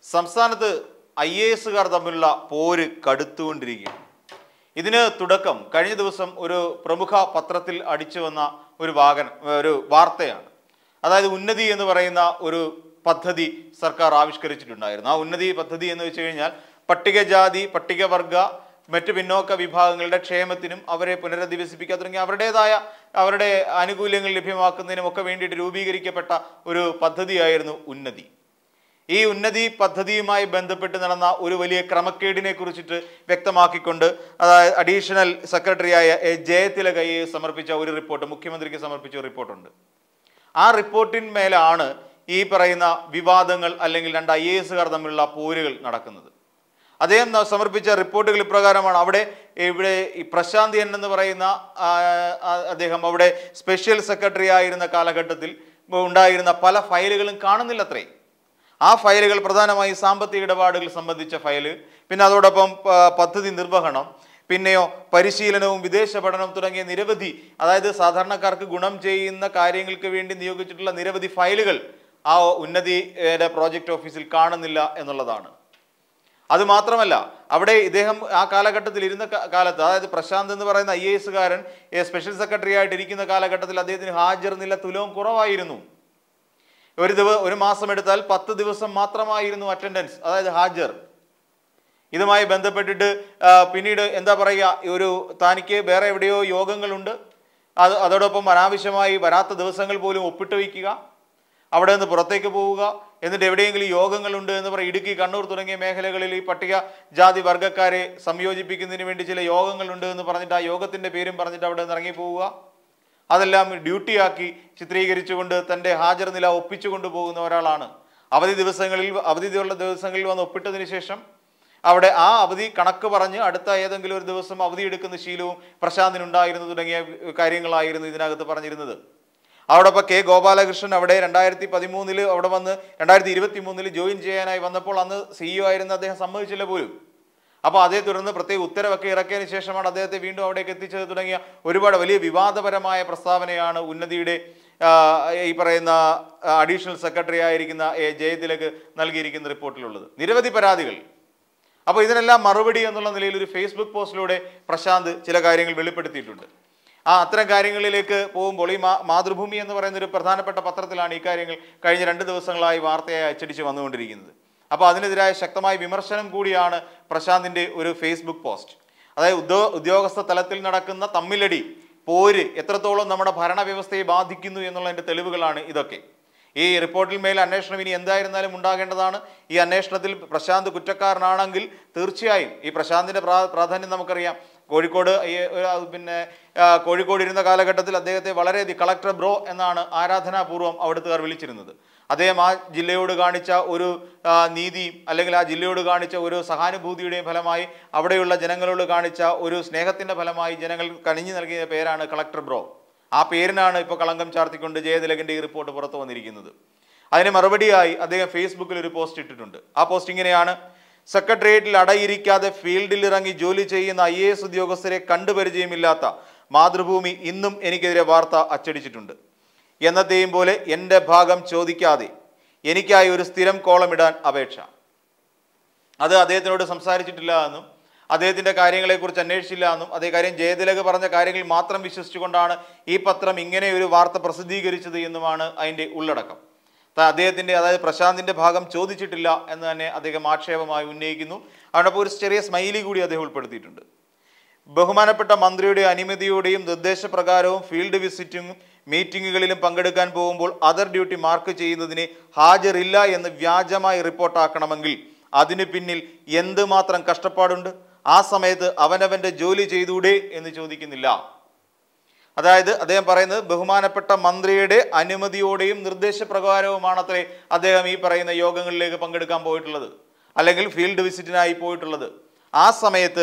സംസ്ഥാനത്ത് I A എസുകാർ തമ്മിലുള്ള പോര് കടുത്തുകൊണ്ടിരിക്കുകയാണ് ഇതിന് തുടക്കം കഴിഞ്ഞ ദിവസം ഒരു പ്രമുഖ പത്രത്തിൽ അടിച്ചു വന്ന ഒരു വാകൻ ഒരു വാർത്തയാണ് അതായത് ഉന്നതി എന്ന് പറയുന്ന ഒരു പദ്ധതി സർക്കാർ ആവിഷ്കരിച്ചിട്ടുണ്ടായിരുന്നു ആ ഉന്നതി പദ്ധതി എന്ന് വെച്ച് കഴിഞ്ഞാൽ പട്ടികജാതി പട്ടികവർഗ മറ്റ് പിന്നോക്ക വിഭാഗങ്ങളുടെ ക്ഷേമത്തിനും അവരെ പുനരധിവസിപ്പിക്കുക തുടങ്ങിയ അവരുടേതായ അവരുടെ ആനുകൂല്യങ്ങൾ ലഭ്യമാക്കുന്നതിനും ഒക്കെ വേണ്ടിയിട്ട് രൂപീകരിക്കപ്പെട്ട ഒരു പദ്ധതിയായിരുന്നു ഉന്നതി ഈ ഉന്നതി പദ്ധതിയുമായി ബന്ധപ്പെട്ട് നടന്ന ഒരു വലിയ ക്രമക്കേടിനെ കുറിച്ചിട്ട് വ്യക്തമാക്കിക്കൊണ്ട് അതായത് അഡീഷണൽ സെക്രട്ടറിയായ എ ജയതിലകയെ സമർപ്പിച്ച ഒരു റിപ്പോർട്ട് മുഖ്യമന്ത്രിക്ക് സമർപ്പിച്ച ഒരു റിപ്പോർട്ടുണ്ട് ആ റിപ്പോർട്ടിന്മേലാണ് ഈ പറയുന്ന വിവാദങ്ങൾ അല്ലെങ്കിൽ രണ്ട് ഐ എ എസുകാർ തമ്മിലുള്ള പോരുകൾ നടക്കുന്നത് അദ്ദേഹം ന- സമർപ്പിച്ച റിപ്പോർട്ടുകൾ ഇപ്രകാരമാണ് അവിടെ ഇവിടെ ഈ പ്രശാന്ത് എൻ എന്ന് പറയുന്ന ആ, ആ, അദ്ദേഹം അവിടെ സ്പെഷ്യൽ സെക്രട്ടറി ആയിരുന്ന കാലഘട്ടത്തിൽ ഉണ്ടായിരുന്ന പല ഫയലുകളും കാണുന്നില്ലത്രേ ആ ഫയലുകൾ പ്രധാനമായും സാമ്പത്തിക ഇടപാടുകൾ സംബന്ധിച്ച ഫയല് പിന്നെ അതോടൊപ്പം പ- പദ്ധതി നിർവഹണം പിന്നെയോ പരിശീലനവും വിദേശ പഠനവും തുടങ്ങിയ നിരവധി അതായത് സാധാരണക്കാർക്ക് ഗുണം ചെയ്യുന്ന കാര്യങ്ങൾക്ക് വേണ്ടി നിയോഗിച്ചിട്ടുള്ള നിരവധി ഫയലുകൾ ആ ഉന്നതിയുടെ പ്രോജക്റ്റ് ഓഫീസിൽ കാണുന്നില്ല എന്നുള്ളതാണ് അത് മാത്രമല്ല അവിടെ ഇദ്ദേഹം ആ കാലഘട്ടത്തിൽ ഇരുന്ന ക- കാലത്ത് അതായത് പ്രശാന്ത് എന്ന് പറയുന്ന ഐ എ എസുകാരൻ സ്പെഷ്യൽ സെക്രട്ടറി ആയിട്ട് ഇരിക്കുന്ന കാലഘട്ടത്തിൽ അദ്ദേഹത്തിന് ഹാജർ നില തുലവും കുറവായിരുന്നു ഒരു ദിവ ഒരു മാസം എടുത്താൽ പത്ത് ദിവസം മാത്രമായിരുന്നു അറ്റൻഡൻസ് അതായത് ഹാജർ ഇതുമായി ബന്ധപ്പെട്ടിട്ട് ആ, പിന്നീട് എന്താ പറയുക ഈ ഒരു തനിക്ക് വേറെ എവിടെയോ യോഗങ്ങളുണ്ട് അത് അതോടൊപ്പം അനാവശ്യമായി വരാത്ത ദിവസങ്ങൾ പോലും ഒപ്പിട്ട് വയ്ക്കുക അവിടെ നിന്ന് പുറത്തേക്ക് പോവുക എന്നിട്ട് എവിടെയെങ്കിലും യോഗങ്ങളുണ്ട് എന്ന് പറയും ഇടുക്കി കണ്ണൂർ തുടങ്ങിയ മേഖലകളിൽ ഈ പട്ടിക ജാതി വർഗ്ഗക്കാരെ സംയോജിപ്പിക്കുന്നതിന് വേണ്ടി ചില യോഗങ്ങളുണ്ട് എന്ന് പറഞ്ഞിട്ട് ആ യോഗത്തിന്റെ പേരും പറഞ്ഞിട്ട് അവിടെ നിന്ന് ഇറങ്ങി പോവുക അതെല്ലാം ഡ്യൂട്ടിയാക്കി ചിത്രീകരിച്ചുകൊണ്ട് തൻ്റെ ഹാജർ നില ഒപ്പിച്ചുകൊണ്ട് പോകുന്ന ഒരാളാണ് അവധി ദിവസങ്ങളിൽ അവധിയുള്ള ദിവസങ്ങളിൽ വന്ന് ഒപ്പിട്ടതിന് ശേഷം അവിടെ ആ അവധി കണക്ക് പറഞ്ഞ് അടുത്ത ഏതെങ്കിലും ഒരു ദിവസം അവധി എടുക്കുന്ന ശീലവും പ്രശാന്തിനുണ്ടായിരുന്നു തുടങ്ങിയ കാര്യങ്ങളായിരുന്നു ഇതിനകത്ത് പറഞ്ഞിരുന്നത് അവിടെ ഇപ്പോൾ കെ ഗോപാലകൃഷ്ണൻ അവിടെ രണ്ടായിരത്തി പതിമൂന്നില് അവിടെ വന്ന് രണ്ടായിരത്തി ഇരുപത്തി മൂന്നില് ജോയിൻ ചെയ്യാനായി വന്നപ്പോൾ അന്ന് സിഇഒ ആയിരുന്ന അദ്ദേഹം സമ്മതിച്ചില്ല പോലും അപ്പോൾ അതേ തുടർന്ന് പ്രത്യേക ഉത്തരവൊക്കെ ഇറക്കിയതിന് ശേഷമാണ് അദ്ദേഹത്തെ വീണ്ടും അവിടേക്ക് എത്തിച്ചത് തുടങ്ങിയ ഒരുപാട് വലിയ വിവാദപരമായ പ്രസ്താവനയാണ് ഉന്നതിയുടെ ആ, ഈ പറയുന്ന അഡീഷണൽ സെക്രട്ടറി ആയിരിക്കുന്ന എ ജയതിലക് നൽകിയിരിക്കുന്ന റിപ്പോർട്ടിലുള്ളത് നിരവധി പരാതികൾ അപ്പോൾ ഇതിനെല്ലാം മറുപടി എന്നുള്ള നിലയിൽ ഒരു ഫേസ്ബുക്ക് പോസ്റ്റിലൂടെ പ്രശാന്ത് ചില കാര്യങ്ങൾ വെളിപ്പെടുത്തിയിട്ടുണ്ട് ആ അത്തരം കാര്യങ്ങളിലേക്ക് പോകുമ്പോൾ ഈ മാ- മാതൃഭൂമി എന്ന് പറയുന്ന ഒരു പ്രധാനപ്പെട്ട പത്രത്തിലാണ് ഈ കാര്യങ്ങൾ കഴിഞ്ഞ രണ്ട് ദിവസങ്ങളായി വാർത്തയായി അച്ചടിച്ച് വന്നുകൊണ്ടിരിക്കുന്നത് അപ്പോൾ അതിനെതിരായ ശക്തമായ വിമർശനം കൂടിയാണ് പ്രശാന്തിൻ്റെ ഒരു ഫേസ്ബുക്ക് പോസ്റ്റ് അതായത് ഉദ്യോ ഉദ്യോഗസ്ഥ തലത്തിൽ നടക്കുന്ന തമ്മിലടി പോര് എത്രത്തോളം നമ്മുടെ ഭരണവ്യവസ്ഥയെ ബാധിക്കുന്നു എന്നുള്ളതിൻ്റെ തെളിവുകളാണ് ഇതൊക്കെ ഈ റിപ്പോർട്ടിൽ മേൽ അന്വേഷണം ഇനി എന്തായിരുന്നാലും ഉണ്ടാകേണ്ടതാണ് ഈ അന്വേഷണത്തിൽ പ്രശാന്ത് കുറ്റക്കാരനാണെങ്കിൽ തീർച്ചയായും ഈ പ്രശാന്തിന്റെ പ്രാ- പ്രാധാന്യം നമുക്കറിയാം കോഴിക്കോട് ഈ ഒരു ആ പിന്നെ ആ, കോഴിക്കോട് ഇരുന്ന കാലഘട്ടത്തിൽ അദ്ദേഹത്തെ വളരെയധികം കളക്ടർ ബ്രോ എന്നാണ് ആരാധനാപൂർവ്വം അവിടുത്തുകാർ വിളിച്ചിരുന്നത് അദ്ദേഹം ആ ജില്ലയോട് കാണിച്ച ഒരു ആ, നീതിയും അല്ലെങ്കിൽ ആ ജില്ലയോട് കാണിച്ച ഒരു സഹാനുഭൂതിയുടെയും ഫലമായി അവിടെയുള്ള ജനങ്ങളോട് കാണിച്ച ഒരു സ്നേഹത്തിന്റെ ഫലമായി ജനങ്ങൾ കണിഞ്ഞു നൽകിയ പേരാണ് കളക്ടർ ബ്രോ ആ പേരിനാണ് ഇപ്പോൾ കളങ്കം ചാർത്തിക്കൊണ്ട് ജയതിലകന്റെ ഈ റിപ്പോർട്ട് പുറത്തു വന്നിരിക്കുന്നത് അതിന് മറുപടിയായി അദ്ദേഹം ഫേസ്ബുക്കിൽ ഒരു പോസ്റ്റ് ഇട്ടിട്ടുണ്ട് ആ പോസ്റ്റ് ഇങ്ങനെയാണ് സെക്രട്ടേറിയറ്റിൽ അടയിരിക്കാതെ ഫീൽഡിൽ ഇറങ്ങി ജോലി ചെയ്യുന്ന ഐ എ എസ് ഉദ്യോഗസ്ഥരെ കണ്ടുപരിചയമില്ലാത്ത മാതൃഭൂമി ഇന്നും എനിക്കെതിരെ വാർത്ത അച്ചടിച്ചിട്ടുണ്ട് എന്നത്തെയും പോലെ എൻ്റെ ഭാഗം ചോദിക്കാതെ എനിക്കായി ഒരു സ്ഥിരം കോളമിടാൻ അപേക്ഷ അത് അദ്ദേഹത്തിനോട് സംസാരിച്ചിട്ടില്ല എന്നും അദ്ദേഹത്തിന്റെ കാര്യങ്ങളെക്കുറിച്ച് അന്വേഷിച്ചില്ല എന്നും അതേ കാര്യം ജയതിലക് പറഞ്ഞ കാര്യങ്ങൾ മാത്രം വിശ്വസിച്ചുകൊണ്ടാണ് ഈ പത്രം ഇങ്ങനെ ഒരു വാർത്ത പ്രസിദ്ധീകരിച്ചത് എന്നുമാണ് അതിന്റെ ഉള്ളടക്കം ത- അദ്ദേഹത്തിന്റെ അതായത് പ്രശാന്തിന്റെ ഭാഗം ചോദിച്ചിട്ടില്ല എന്ന് തന്നെ അദ്ദേഹം ആക്ഷേപമായി ഉന്നയിക്കുന്നു അവിടെ ഒരു ചെറിയ സ്മൈലി കൂടി അദ്ദേഹം ഉൾപ്പെടുത്തിയിട്ടുണ്ട് ബഹുമാനപ്പെട്ട മന്ത്രിയുടെ അനുമതിയോടെയും നിർദ്ദേശപ്രകാരവും ഫീൽഡ് വിസിറ്റും മീറ്റിങ്ങുകളിലും പങ്കെടുക്കാൻ പോകുമ്പോൾ അതർ ഡ്യൂട്ടി മാർക്ക് ചെയ്യുന്നതിന് ഹാജരില്ല എന്ന് വ്യാജമായി റിപ്പോർട്ടാക്കണമെങ്കിൽ അതിനു പിന്നിൽ എന്തുമാത്രം കഷ്ടപ്പാടുണ്ട് ആ സമയത്ത് അവനവന്റെ ജോലി ചെയ്തൂടെ എന്ന് ചോദിക്കുന്നില്ല അതായത് അദ്ദേഹം പറയുന്നത് ബഹുമാനപ്പെട്ട മന്ത്രിയുടെ അനുമതിയോടെയും നിർദ്ദേശപ്രകാരവുമാണത്രേ അദ്ദേഹം ഈ പറയുന്ന യോഗങ്ങളിലേക്ക് പങ്കെടുക്കാൻ പോയിട്ടുള്ളത് അല്ലെങ്കിൽ ഫീൽഡ് വിസിറ്റിനായി പോയിട്ടുള്ളത് ആ സമയത്ത്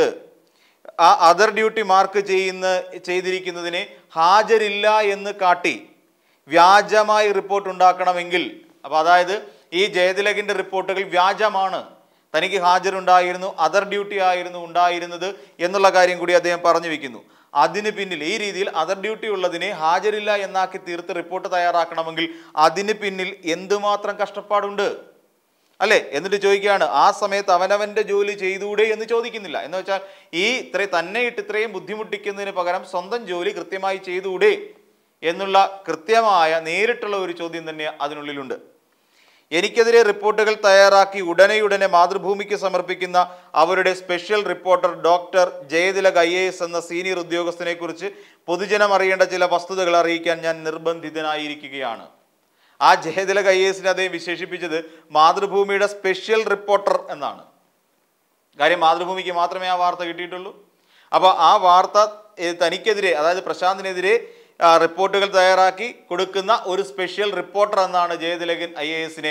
ആ അതർ ഡ്യൂട്ടി മാർക്ക് ചെയ്യുന്ന ചെയ്തിരിക്കുന്നതിന് ഹാജരില്ല എന്ന് കാട്ടി വ്യാജമായി റിപ്പോർട്ട് ഉണ്ടാക്കണമെങ്കിൽ അപ്പോൾ അതായത് ഈ ജയതിലകിന്റെ റിപ്പോർട്ടുകൾ വ്യാജമാണ് തനിക്ക് ഹാജരുണ്ടായിരുന്നു അതർ ഡ്യൂട്ടി ആയിരുന്നു ഉണ്ടായിരുന്നത് എന്നുള്ള കാര്യം കൂടി അദ്ദേഹം പറഞ്ഞു വെക്കുന്നു അതിന് പിന്നിൽ ഈ രീതിയിൽ അതർ ഡ്യൂട്ടി ഉള്ളതിനെ ഹാജരില്ല എന്നാക്കി തീർത്ത് റിപ്പോർട്ട് തയ്യാറാക്കണമെങ്കിൽ അതിന് പിന്നിൽ എന്തുമാത്രം കഷ്ടപ്പാടുണ്ട് അല്ലേ എന്നിട്ട് ചോദിക്കുകയാണ് ആ സമയത്ത് അവനവന്റെ ജോലി ചെയ്തൂടെ എന്ന് ചോദിക്കുന്നില്ല എന്ന് വെച്ചാൽ ഈ ഇത്ര തന്നെ ഇട്ട് ഇത്രയും ബുദ്ധിമുട്ടിക്കുന്നതിന് പകരം സ്വന്തം ജോലി കൃത്യമായി ചെയ്തൂടെ എന്നുള്ള കൃത്യമായ നേരിട്ടുള്ള ഒരു ചോദ്യം തന്നെ അതിനുള്ളിലുണ്ട് എനിക്കെതിരെ റിപ്പോർട്ടുകൾ തയ്യാറാക്കി ഉടനെയുടനെ മാതൃഭൂമിക്ക് സമർപ്പിക്കുന്ന അവരുടെ special reporter doctor Jayathilak I A S എന്ന സീനിയർ ഉദ്യോഗസ്ഥനെ കുറിച്ച് പൊതുജനം അറിയേണ്ട ചില വസ്തുതകൾ അറിയിക്കാൻ ഞാൻ നിർബന്ധിതനായിരിക്കുകയാണ് ആ ജയതിലക് ഐ എ എസിനെ അദ്ദേഹം വിശേഷിപ്പിച്ചത് മാതൃഭൂമിയുടെ സ്പെഷ്യൽ റിപ്പോർട്ടർ എന്നാണ് കാര്യം മാതൃഭൂമിക്ക് മാത്രമേ ആ വാർത്ത കിട്ടിയിട്ടുള്ളൂ അപ്പോൾ ആ വാർത്ത ഏ, തനിക്കെതിരെ അതായത് പ്രശാന്തിനെതിരെ ആ, റിപ്പോർട്ടുകൾ തയ്യാറാക്കി കൊടുക്കുന്ന ഒരു സ്പെഷ്യൽ റിപ്പോർട്ടർ എന്നാണ് ജയതിലകൻ ഐ എ എസിനെ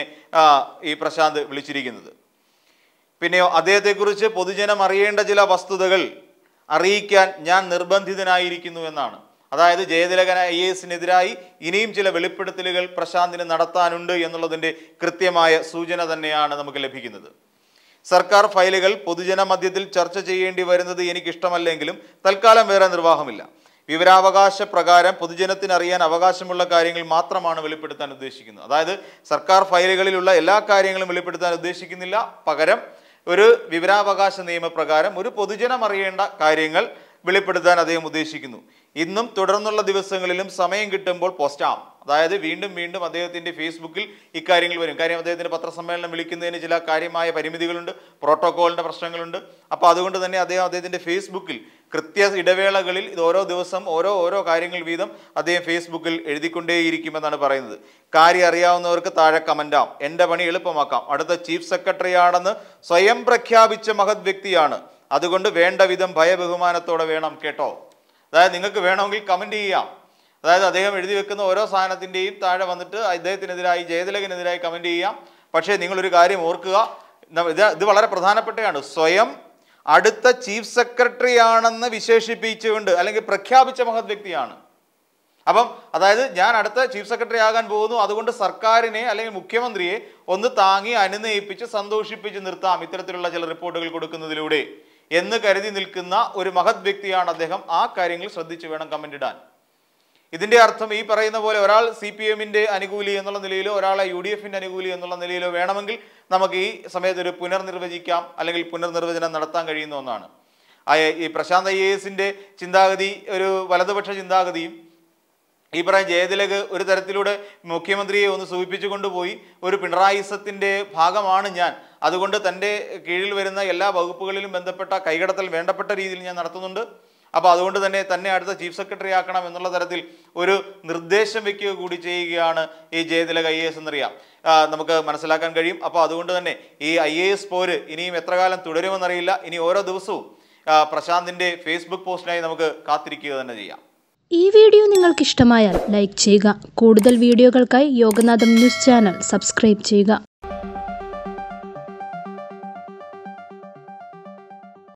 ഈ പ്രശാന്ത് വിളിച്ചിരിക്കുന്നത് പിന്നെയോ അദ്ദേഹത്തെക്കുറിച്ച് പൊതുജനം അറിയേണ്ട ചില വസ്തുതകൾ അറിയിക്കാൻ ഞാൻ നിർബന്ധിതനായിരിക്കുന്നു എന്നാണ് അതായത് ജയതിലകൻ ഐ എ എസിനെതിരായി ഇനിയും ചില വെളിപ്പെടുത്തലുകൾ പ്രശാന്തിന് നടത്താനുണ്ട് എന്നുള്ളതിൻ്റെ കൃത്യമായ സൂചന തന്നെയാണ് നമുക്ക് ലഭിക്കുന്നത് സർക്കാർ ഫയലുകൾ പൊതുജന മധ്യത്തിൽ ചർച്ച ചെയ്യേണ്ടി വരുന്നത് എനിക്കിഷ്ടമല്ലെങ്കിലും തൽക്കാലം വേറെ നിർവാഹമില്ല വിവരാവകാശ പ്രകാരം പൊതുജനത്തിന് അറിയാൻ അവകാശമുള്ള കാര്യങ്ങൾ മാത്രമാണ് വെളിപ്പെടുത്താൻ ഉദ്ദേശിക്കുന്നത് അതായത് സർക്കാർ ഫയലുകളിലുള്ള എല്ലാ കാര്യങ്ങളും വെളിപ്പെടുത്താൻ ഉദ്ദേശിക്കുന്നില്ല പകരം ഒരു വിവരാവകാശ നിയമപ്രകാരം ഒരു പൊതുജനം അറിയേണ്ട കാര്യങ്ങൾ വെളിപ്പെടുത്താൻ അദ്ദേഹം ഉദ്ദേശിക്കുന്നു ഇന്നും തുടർന്നുള്ള ദിവസങ്ങളിലും സമയം കിട്ടുമ്പോൾ പോസ്റ്റാം അതായത് വീണ്ടും വീണ്ടും അദ്ദേഹത്തിന്റെ ഫേസ്ബുക്കിൽ ഇക്കാര്യങ്ങൾ വരും കാര്യം അദ്ദേഹത്തിന്റെ പത്രസമ്മേളനം വിളിക്കുന്നതിന് ചില കാര്യമായ പരിമിതികളുണ്ട് പ്രോട്ടോകോളിന്റെ പ്രശ്നങ്ങളുണ്ട് അപ്പോൾ അതുകൊണ്ട് തന്നെ അദ്ദേഹം അദ്ദേഹത്തിന്റെ ഫേസ്ബുക്കിൽ കൃത്യ ഇടവേളകളിൽ ഇത് ഓരോ ദിവസം ഓരോ ഓരോ കാര്യങ്ങൾ വീതം അദ്ദേഹം ഫേസ്ബുക്കിൽ എഴുതിക്കൊണ്ടേയിരിക്കുമെന്നാണ് പറയുന്നത് കാര്യം അറിയാവുന്നവർക്ക് താഴെ കമന്റാം എൻ്റെ പണി എളുപ്പമാക്കാം അടുത്ത ചീഫ് സെക്രട്ടറി ആണെന്ന് സ്വയം പ്രഖ്യാപിച്ച മഹത് വ്യക്തിയാണ് അതുകൊണ്ട് വേണ്ട വിധം ഭയബഹുമാനത്തോടെ വേണം കേട്ടോ അതായത് നിങ്ങൾക്ക് വേണമെങ്കിൽ കമന്റ് ചെയ്യാം അതായത് അദ്ദേഹം എഴുതി വെക്കുന്ന ഓരോ സാധനത്തിൻ്റെയും താഴെ വന്നിട്ട് അദ്ദേഹത്തിനെതിരായി ജയതിലകനെതിരായി കമന്റ് ചെയ്യാം പക്ഷേ നിങ്ങളൊരു കാര്യം ഓർക്കുക ന- ഇത് ഇത് വളരെ പ്രധാനപ്പെട്ടതാണ് സ്വയം അടുത്ത ചീഫ് സെക്രട്ടറി ആണെന്ന് വിശേഷിപ്പിച്ചുകൊണ്ട് അല്ലെങ്കിൽ പ്രഖ്യാപിച്ച മഹത് വ്യക്തിയാണ് അപ്പം അതായത് ഞാൻ അടുത്ത ചീഫ് സെക്രട്ടറി ആകാൻ പോകുന്നു അതുകൊണ്ട് സർക്കാരിനെ അല്ലെങ്കിൽ മുഖ്യമന്ത്രിയെ ഒന്ന് താങ്ങി അനുനയിപ്പിച്ച് സന്തോഷിപ്പിച്ച് നിർത്താം ഇത്തരത്തിലുള്ള ചില റിപ്പോർട്ടുകൾ കൊടുക്കുന്നതിലൂടെ എന്ന് കരുതി നിൽക്കുന്ന ഒരു മഹത് വ്യക്തിയാണ് അദ്ദേഹം ആ കാര്യങ്ങൾ ശ്രദ്ധിച്ചു വേണം കമന്റ് ഇടാൻ ഇതിന്റെ അർത്ഥം ഈ പറയുന്ന പോലെ ഒരാൾ സി പി എമ്മിന്റെ അനുകൂലി എന്നുള്ള നിലയിലോ ഒരാളെ യു ഡി എഫിന്റെ അനുകൂലി എന്നുള്ള നിലയിലോ വേണമെങ്കിൽ നമുക്ക് ഈ സമയത്ത് ഒരു പുനർനിർവചിക്കാം അല്ലെങ്കിൽ പുനർനിർവചനം നടത്താൻ കഴിയുന്ന ഒന്നാണ് ആ ഈ പ്രശാന്ത് ഐ എ എസിന്റെ ചിന്താഗതി ഒരു വലതുപക്ഷ ചിന്താഗതിയും ഈ പറയും ജയതിലക് ഒരു തരത്തിലൂടെ മുഖ്യമന്ത്രിയെ ഒന്ന് സൂചിപ്പിച്ചു കൊണ്ടുപോയി ഒരു പിണറായിസത്തിന്റെ ഭാഗമാണ് ഞാൻ അതുകൊണ്ട് തൻ്റെ കീഴിൽ വരുന്ന എല്ലാ വകുപ്പുകളിലും ബന്ധപ്പെട്ട കൈകടത്തൽ വേണ്ടപ്പെട്ട രീതിയിൽ ഞാൻ നടത്തുന്നുണ്ട് അപ്പോൾ അതുകൊണ്ട് തന്നെ തന്നെ അടുത്ത ചീഫ് സെക്രട്ടറി ആക്കണം എന്നുള്ള തരത്തിൽ ഒരു നിർദ്ദേശം വെക്കുക കൂടി ചെയ്യുകയാണ് ഈ ജയതിലക് ഐ എ എസ് എന്നറിയാം ആ, നമുക്ക് മനസ്സിലാക്കാൻ കഴിയും അപ്പോൾ അതുകൊണ്ട് തന്നെ ഈ ഐ എ എസ് പോര് ഇനിയും എത്ര കാലം തുടരുമെന്നറിയില്ല ഇനി ഓരോ ദിവസവും ആ, പ്രശാന്തിന്റെ ഫേസ്ബുക്ക് പോസ്റ്റിനായി നമുക്ക് കാത്തിരിക്കുക തന്നെ ചെയ്യാം ഈ വീഡിയോ നിങ്ങൾക്ക് ഇഷ്ടമായാൽ ലൈക്ക് ചെയ്യുക കൂടുതൽ വീഡിയോകൾക്കായി യോഗനാഥം ന്യൂസ് ചാനൽ സബ്സ്ക്രൈബ് ചെയ്യുക